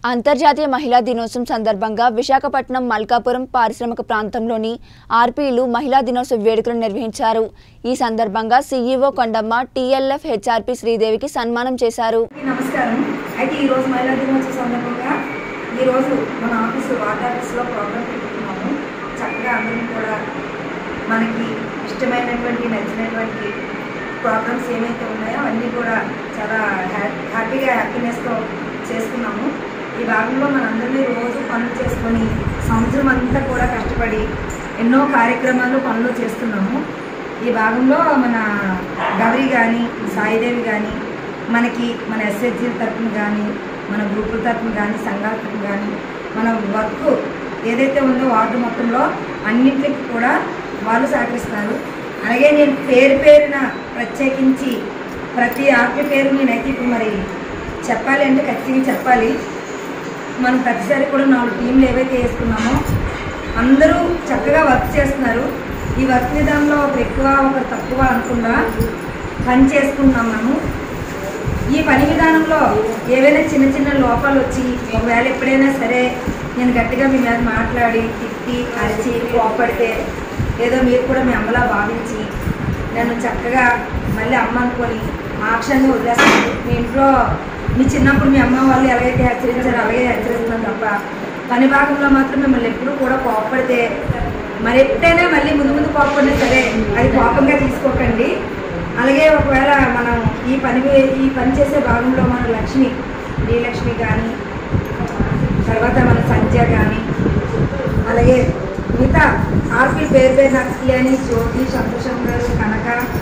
అంతర్జాతీయ మహిళా దినోత్సవం సందర్భంగా విశాఖపట్నం మల్కాపురం పారిశ్రామిక ప్రాంతంలోని ఆర్పీలు మహిళా దినోత్సవ వేడుకలు నిర్వహించారు ఈ సందర్భంగా సీఈఓ కొండమ్మ టీఎల్ఎఫ్ హెచ్ఆర్పీ శ్రీదేవికి సన్మానం చేశారు అందరికీ నమస్కారం అయితే ఈరోజు మహిళా దినోత్సవ సందర్భంగా ఈరోజు మన ఆఫీసు వార్డ్ ఆఫీస్లో ప్రోగ్రామ్ పెట్టుకున్నాము చక్కగా అందరం కూడా మనకి ఇష్టమైనటువంటి నచ్చినటువంటి ప్రోగ్రామ్స్ ఏమైతే ఉన్నాయో అన్నీ కూడా చాలా హ్యా- హ్యాపీగా హ్యాపీనెస్తో చేసుకున్నాము ఈ భాగంలో మనందరినీ రోజు పనులు చేసుకొని సంవత్సరం అంతా కూడా కష్టపడి ఎన్నో కార్యక్రమాలు పనులు చేస్తున్నాము ఈ భాగంలో మన గౌరీ కానీ సాయిదేవి కానీ మనకి మన ఎస్హెచ్జి తరఫున కానీ మన గ్రూపుల తరఫున కానీ సంఘాల తరఫున కానీ మన వర్క్ ఏదైతే ఉందో వార్డు మొత్తంలో అన్నింటికి కూడా వాళ్ళు సహకరిస్తారు అలాగే నేను పేరు పేరున ప్రత్యేకించి ప్రతి ఆర్పి పేరు నేనైతే ఇప్పుడు మరి చెప్పాలి అంటే ఖచ్చితంగా చెప్పాలి మనం ప్రతిసారి కూడా నాలుగు టీంలు ఏవైతే వేసుకున్నామో అందరూ చక్కగా వర్క్ చేస్తున్నారు ఈ వర్క్ విధానంలో ఒకరు ఎక్కువ ఒకరు తక్కువ అనకుండా పని చేసుకుంటున్నాం మనము ఈ పని విధానంలో ఏవైనా చిన్న చిన్న లోపాలు వచ్చి ఒకవేళ ఎప్పుడైనా సరే నేను గట్టిగా మీ మీద మాట్లాడి తిట్టి అరిచి కోపడితే ఏదో మీరు కూడా మీ అమ్మలా భావించి నన్ను చక్కగా మళ్ళీ అమ్మ అనుకొని ఆ క్షణంగా వదిలేస్తాను మీ ఇంట్లో మీ చిన్నప్పుడు మీ అమ్మ వాళ్ళు ఎలాగైతే హెచ్చరించారో అలాగే హెచ్చరిస్తున్నాను తప్ప పని భాగంలో మాత్రం మిమ్మల్ని ఎప్పుడూ కూడా కోపడితే మరి ఎప్పుడైనా మళ్ళీ ముందు ముందు కోపడినా సరే అది కోపంగా తీసుకోకండి అలాగే ఒకవేళ మనం ఈ పని ఈ పని చేసే భాగంలో మన లక్ష్మి శ్రీలక్ష్మి కానీ తర్వాత మన సంధ్య కానీ అలాగే మిగతా ఆర్పి పేరు పేరు నక్సియాని జ్యోతి సంతోషం గారు కనక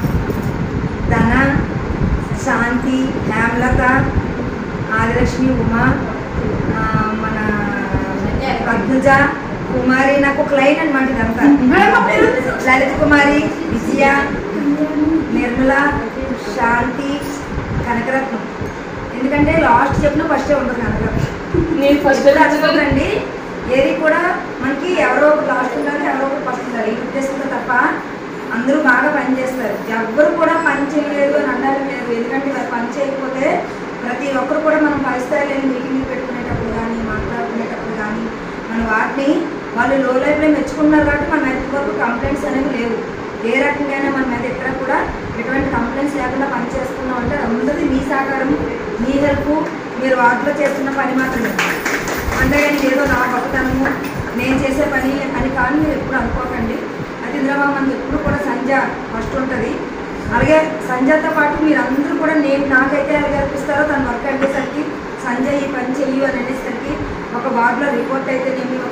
ధన శాంతి హేమలత ఆదిలక్ష్మి ఉమా ఆ, మన పద్మజ కుమారి నాకు ఒక లైన్ అనమాట ఇదంతా లలిత కుమారి విజయ నిర్మల శాంతి కనకరత్నం ఎందుకంటే లాస్ట్ చెప్పిన ఫస్టే ఉంటుంది కనకరత్నం నేను ఫస్ట్ చూడండి ఏది కూడా మనకి ఎవరో ఒకరు లాస్ట్ ఉండాలి ఎవరో ఒకరు ఫస్ట్ ఉండాలి ఈ ఉద్దేశంతో తప్ప అందరూ బాగా పని చేస్తారు ఎవ్వరు కూడా పని చేయలేదు అని అనడానికి లేదు ఎందుకంటే ఇలా పని చేయకపోతే ప్రతి ఒక్కరు కూడా మనం పై స్థాయిలో మీటింగ్లు పెట్టుకునేటప్పుడు కానీ మాట్లాడుకునేటప్పుడు కానీ మన వాటిని వాళ్ళు లో లైఫ్లో మెచ్చుకున్నారు కాబట్టి మన మీద వరకు కంప్లైంట్స్ అనేవి లేవు ఏ రకంగా మన మీద ఎక్కడ కూడా ఎటువంటి కంప్లైంట్స్ లేకుండా పని చేసుకున్నాం అంటే అందరిది మీ సహకారం మీ హెల్ప్ మీరు వాటిలో చేస్తున్న పని మాత్రమే అంతేగాని ఏదో నా గొప్పతనము నేను చేసే పని అని కానీ మీరు ఎప్పుడు అనుకోకండి అది ఇంద్రబాబు మనకి ఎప్పుడు కూడా సంజ ఫస్ట్ ఉంటుంది అలాగే సంజయ్తో పాటు మీరు అందరూ కూడా నేను నాకైతే ఎలా కల్పిస్తారో తను వర్క్ అనేసరికి సంజయ్ ఈ పని చెయ్యు అని అనేసరికి ఒక వార్డులో రిపోర్ట్ అయితే నేను